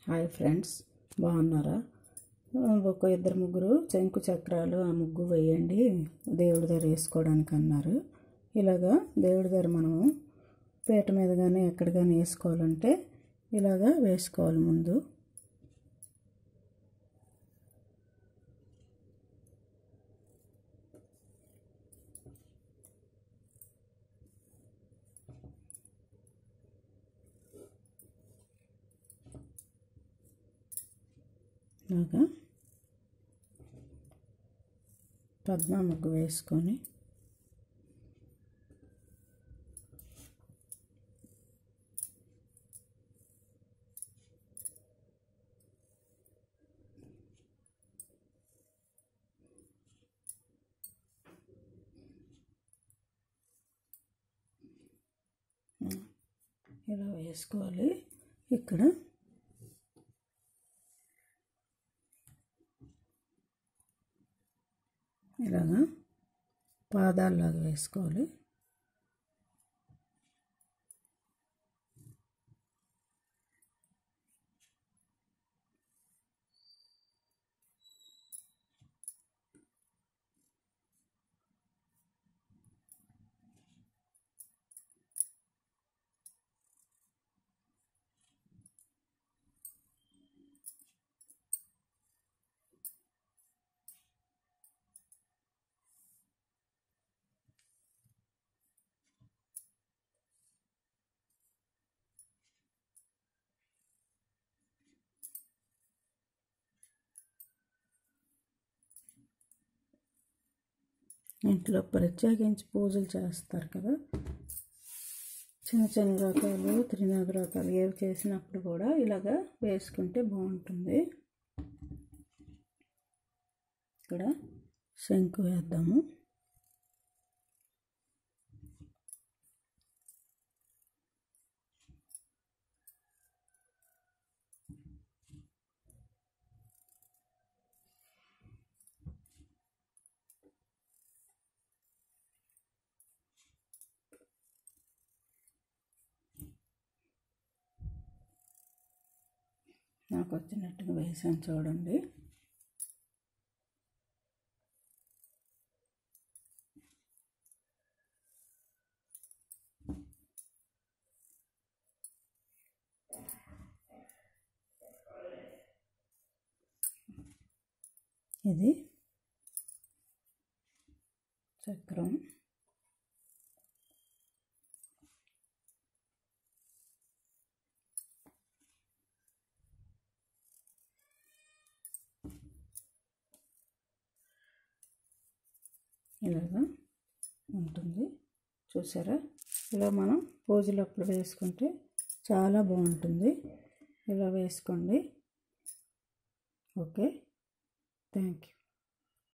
hi friends బాగున్నారా ఒక ఇద్దరు ముగ్గురు శంకు చక్రాలు ఆ ముగ్గు వేయండి దేవుడి దగ్గర వేసుకోవడానికి అన్నారు ఇలాగా దేవుడి దగ్గర మనము పీట మీద కానీ ఎక్కడ కానీ వేసుకోవాలంటే ఇలాగా వేసుకోవాలి ముందు ఇలాగా పద్మ ముగ్గు వేసుకొని ఇలా వేసుకోవాలి ఇక్కడ ఇలాగా పాదాల్లాగా వేసుకోవాలి ఇంట్లో ప్రత్యేకించి పూజలు చేస్తారు కదా చిన్న చిన్న రకాలు త్రినాథ రకాలు ఏవి చేసినప్పుడు కూడా ఇలాగా వేసుకుంటే బాగుంటుంది ఇక్కడ శంకు వేద్దాము నాకు వచ్చినట్టుగా వేసాను చూడండి ఇది చక్రం ఇలాగా ఉంటుంది చూసారా ఇలా మనం పూజలప్పుడు వేసుకుంటే చాలా బాగుంటుంది ఇలా వేసుకోండి ఓకే థ్యాంక్ యూ